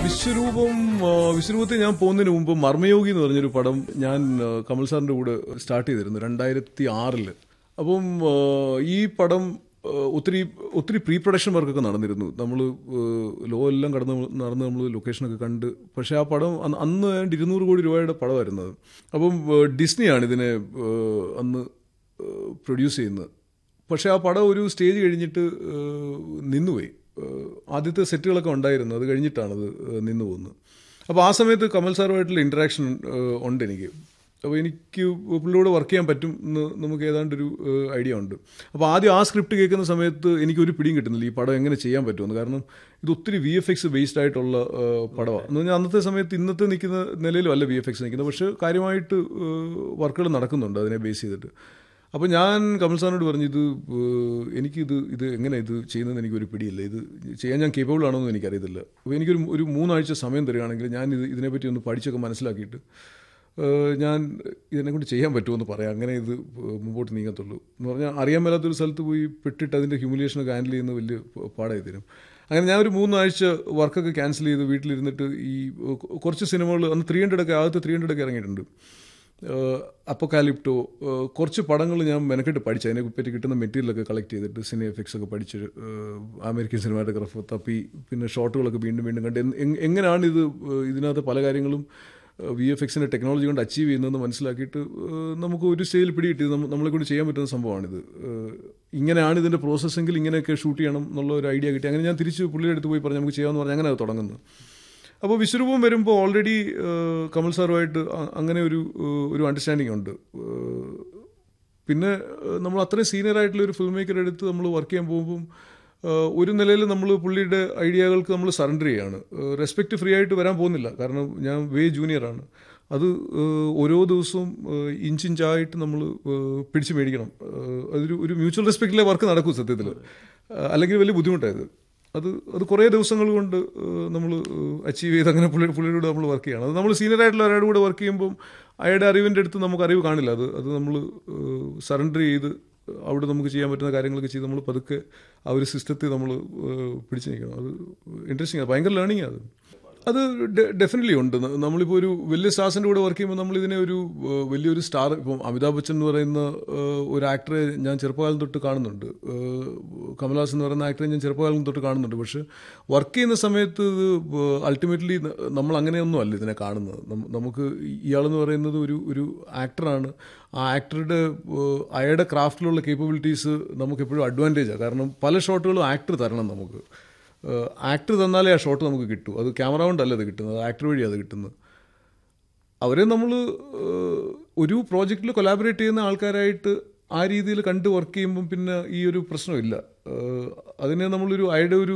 വിശ്വരൂപം ആ, വിശ്വരൂപത്തിൽ ഞാൻ പോകുന്നതിന് മുമ്പ് മർമ്മയോഗി എന്ന് പറഞ്ഞൊരു പടം ഞാൻ ആ, കമൽ സാറിന്റെ കൂടെ സ്റ്റാർട്ട് ചെയ്തിരുന്നു രണ്ടായിരത്തി ആറില് അപ്പം ആ, ഈ പടം ആ, ഒത്തിരി ഒത്തിരി പ്രീ പ്രൊഡക്ഷൻ വർക്കൊക്കെ നടന്നിരുന്നു നമ്മൾ ലോ എല്ലാം കടന്ന് നടന്ന് നമ്മൾ ലൊക്കേഷനൊക്കെ കണ്ട് പക്ഷേ ആ പടം അന്ന് അന്ന് ഏതാണ്ട് ഇരുന്നൂറ് കോടി രൂപയുടെ പടമായിരുന്നു അത് അപ്പം ആ, ഡിസ്നിയാണ് ഇതിനെ ആ, അന്ന് പ്രൊഡ്യൂസ് ചെയ്യുന്നത് പക്ഷേ ആ പടം ഒരു സ്റ്റേജ് കഴിഞ്ഞിട്ട് ഏഹ്, നിന്നുപോയി ഏഹ്, ആദ്യത്തെ സെറ്റുകളൊക്കെ ഉണ്ടായിരുന്നു അത് കഴിഞ്ഞിട്ടാണത് ഏഹ്, നിന്നു പോകുന്നത് അപ്പോൾ ആ സമയത്ത് കമൽ സാറുമായിട്ടുള്ള ഇൻറ്ററാക്ഷൻ ഉണ്ട് എനിക്ക് അപ്പോൾ എനിക്ക് പുള്ളിയോട് വർക്ക് ചെയ്യാൻ പറ്റും എന്ന് നമുക്ക് ഏതാണ്ടൊരു ഏഹ്, ഐഡിയ ഉണ്ട് അപ്പോൾ ആദ്യം ആ സ്ക്രിപ്റ്റ് കേൾക്കുന്ന സമയത്ത് എനിക്കൊരു പിടിയും കിട്ടുന്നില്ല ഈ പടം എങ്ങനെ ചെയ്യാൻ പറ്റുമെന്ന് കാരണം ഇത് ഒത്തിരി വി എഫ് എക്സ് ബേസ്ഡ് ആയിട്ടുള്ള ഏഹ്, പടമാണ് എന്ന് പറഞ്ഞാൽ അന്നത്തെ സമയത്ത് ഇന്നത്തെ നിൽക്കുന്ന നിലയിലും അല്ല വി എഫ് എക്സ് നിൽക്കുന്നത് പക്ഷേ കാര്യമായിട്ട് വർക്കുകൾ നടക്കുന്നുണ്ട് അതിനെ ബേസ് ചെയ്തിട്ട് അപ്പോൾ ഞാൻ കമൽ സാറിനോട് പറഞ്ഞു ഇത് ഏഹ്, എനിക്കിത് ഇത് എങ്ങനെ ഇത് ചെയ്യുന്നതെന്ന് എനിക്കൊരു പിടിയില്ല ഇത് ചെയ്യാൻ ഞാൻ കേപ്പബിൾ ആണോ എന്ന് എനിക്കറിയത്തില്ല അപ്പോൾ എനിക്കൊരു ഒരു മൂന്നാഴ്ച സമയം തരികയാണെങ്കിൽ ഞാൻ ഇത് ഇതിനെപ്പറ്റി ഒന്ന് പഠിച്ചൊക്കെ മനസ്സിലാക്കിയിട്ട് ഏഹ്, ഞാൻ ഇതിനെ കൊണ്ട് ചെയ്യാൻ പറ്റുമെന്ന് പറയാം അങ്ങനെ ഇത് മുമ്പോട്ട് നീങ്ങത്തുള്ളൂ എന്ന് പറഞ്ഞാൽ അറിയാൻ മേലാത്തൊരു സ്ഥലത്ത് പോയി പെട്ടിട്ട് അതിൻ്റെ ഹ്യൂമിലേഷനൊക്കെ ഹാൻഡിൽ ചെയ്യുന്ന വലിയ പ- പാടായി തരും അങ്ങനെ ഞാൻ ഒരു മൂന്നാഴ്ച വർക്കൊക്കെ ക്യാൻസൽ ചെയ്ത് വീട്ടിലിരുന്നിട്ട് ഈ ഏഹ്, കുറച്ച് സിനിമകൾ അന്ന് ത്രീ ഹൺഡ്രഡ് ഒക്കെ ആദ്യത്തെ ത്രീ ഹൺഡ്രഡ് ഒക്കെ ഇറങ്ങിയിട്ടുണ്ട് അപ്പോക്കാലിപ്റ്റോ കുറച്ച് പടങ്ങൾ ഞാൻ മെനക്കെട്ട് പഠിച്ചു അതിനെപ്പറ്റി കിട്ടുന്ന മെറ്റീരിയലൊക്കെ കളക്ട് ചെയ്തിട്ട് സിനി എഫക്ട്സ് ഒക്കെ പഠിച്ച് ഏഹ്, അമേരിക്കൻ സിനിമാറ്റോഗ്രാഫ് തപ്പി പിന്നെ ഷോട്ടുകളൊക്കെ വീണ്ടും വീണ്ടും കണ്ട് എങ്- എങ്- എങ്ങനെയാണ് ഇത് ഏഹ്, ഇതിനകത്ത് പല കാര്യങ്ങളും വി എഫ് എക്സിൻ്റെ ടെക്നോളജി കൊണ്ട് അച്ചീവ് ചെയ്യുന്നതെന്ന് മനസ്സിലാക്കിയിട്ട് ഏഹ്, നമുക്ക് ഒരു സ്റ്റേജിൽ പിടികിട്ടി നമ്മ- നമ്മളെ കൊണ്ട് ചെയ്യാൻ പറ്റുന്ന സംഭവമാണിത് ഏഹ്, ഇങ്ങനെയാണ് ഇതിൻ്റെ പ്രോസസ്സെങ്കിൽ ഇങ്ങനെയൊക്കെ ഷൂട്ട് ചെയ്യണം എന്നുള്ള ഒരു ഐഡിയ കിട്ടി അങ്ങനെ ഞാൻ തിരിച്ച് പുള്ളിയുടെ അടുത്ത് പോയി പറഞ്ഞു നമുക്ക് ചെയ്യാമെന്ന് പറഞ്ഞ് അങ്ങനെ അത് തുടങ്ങുന്നത് അപ്പോൾ വിശ്വരൂപം വരുമ്പോൾ ഓൾറെഡി കമൽ സാറുമായിട്ട് അ- അങ്ങനെ ഒരു ഏഹ്, ഒരു അണ്ടർസ്റ്റാൻഡിംഗ് ഉണ്ട് ഏഹ്, പിന്നെ ഏഹ്, നമ്മൾ അത്രയും സീനിയർ ആയിട്ടുള്ള ഒരു ഫിൽം മേക്കർ എടുത്ത് നമ്മൾ വർക്ക് ചെയ്യാൻ പോകുമ്പം ഏഹ്, ഒരു നിലയിൽ നമ്മൾ പുള്ളിയുടെ ഐഡിയകൾക്ക് നമ്മൾ സറണ്ടർ ചെയ്യാണ് റെസ്പെക്റ്റ് ഫ്രീ ആയിട്ട് വരാൻ പോകുന്നില്ല കാരണം ഞാൻ വേ ജൂനിയറാണ് അത് ഏഹ്, ഓരോ ദിവസവും ഏഹ്, ഇഞ്ചിഞ്ചായിട്ട് നമ്മൾ ഏഹ്, പിടിച്ച് മേടിക്കണം ഏഹ്, അതൊരു ഒരു മ്യൂച്വൽ റെസ്പെക്റ്റിലെ വർക്ക് നടക്കും സത്യത്തിൽ അല്ലെങ്കിൽ വലിയ ബുദ്ധിമുട്ടായത് അത് അത് കുറേ ദിവസങ്ങൾ കൊണ്ട് നമ്മൾ അച്ചീവ് ചെയ്ത് അങ്ങനെ പുള്ളി പുള്ളിയുടെ നമ്മൾ വർക്ക് ചെയ്യണം അത് നമ്മൾ സീനിയർ ആയിട്ടുള്ള ഒരാളുടെ കൂടെ വർക്ക് ചെയ്യുമ്പം അയാളുടെ അറിവിൻ്റെ അടുത്ത് നമുക്ക് അറിവ് കാണില്ല അത് അത് നമ്മൾ സറണ്ടർ ചെയ്ത് അവിടെ നമുക്ക് ചെയ്യാൻ പറ്റുന്ന കാര്യങ്ങളൊക്കെ ചെയ്ത് നമ്മൾ പതുക്കെ ആ ഒരു സിസ്റ്റത്തിൽ നമ്മൾ പിടിച്ചു നിൽക്കണം അത് ഇൻട്രസ്റ്റിംഗ് ആണ് ഭയങ്കര ലേണിംഗ് അത് അത് ഡെഫിനറ്റ്ലി ഉണ്ട് ന- നമ്മളിപ്പോൾ ഒരു വലിയ സ്റ്റാർസിൻ്റെ കൂടെ വർക്ക് ചെയ്യുമ്പോൾ നമ്മൾ ഇതിനെ ഒരു ഏഹ്, വലിയൊരു സ്റ്റാർ ഇപ്പം അമിതാഭ് ബച്ചൻ എന്ന് പറയുന്ന ഏഹ്, ഒരു ആക്ടറെ ഞാൻ ചെറുപ്പകാലം തൊട്ട് കാണുന്നുണ്ട് ഏഹ്, കമൽഹാസൻ എന്ന് പറയുന്ന ആക്ടറെ ഞാൻ ചെറുപ്പകാലം തൊട്ട് കാണുന്നുണ്ട് പക്ഷെ വർക്ക് ചെയ്യുന്ന സമയത്ത് ഇത് അൾട്ടിമേറ്റ്ലി നമ്മൾ അങ്ങനെയൊന്നും അല്ല ഇതിനെ കാണുന്നത് നം- നമുക്ക് ഇയാളെന്ന് പറയുന്നത് ഒരു ഒരു ആക്ടറാണ് ആ ആക്ടറുടെ ഏഹ്, അയാളുടെ ക്രാഫ്റ്റിലുള്ള കേപ്പബിലിറ്റീസ് നമുക്ക് എപ്പോഴും അഡ്വാൻറ്റേജാണ് കാരണം പല ഷോട്ടുകളും ആക്ടർ തരണം നമുക്ക് ആക്ടർ തന്നാലേ ആ ഷോട്ട് നമുക്ക് കിട്ടൂ അത് ക്യാമറ കൊണ്ടല്ല അത് കിട്ടുന്നത് ആക്ടർ വഴിയാണ് അത് കിട്ടുന്നത് അവരെ നമ്മൾ ഒരു പ്രോജക്റ്റിൽ കൊലാബറേറ്റ് ചെയ്യുന്ന ആൾക്കാരായിട്ട് ആ രീതിയിൽ കണ്ട് വർക്ക് ചെയ്യുമ്പം പിന്നെ ഈ ഒരു പ്രശ്നമില്ല ഏഹ് അതിനെ നമ്മളൊരു അയാളുടെ ഒരു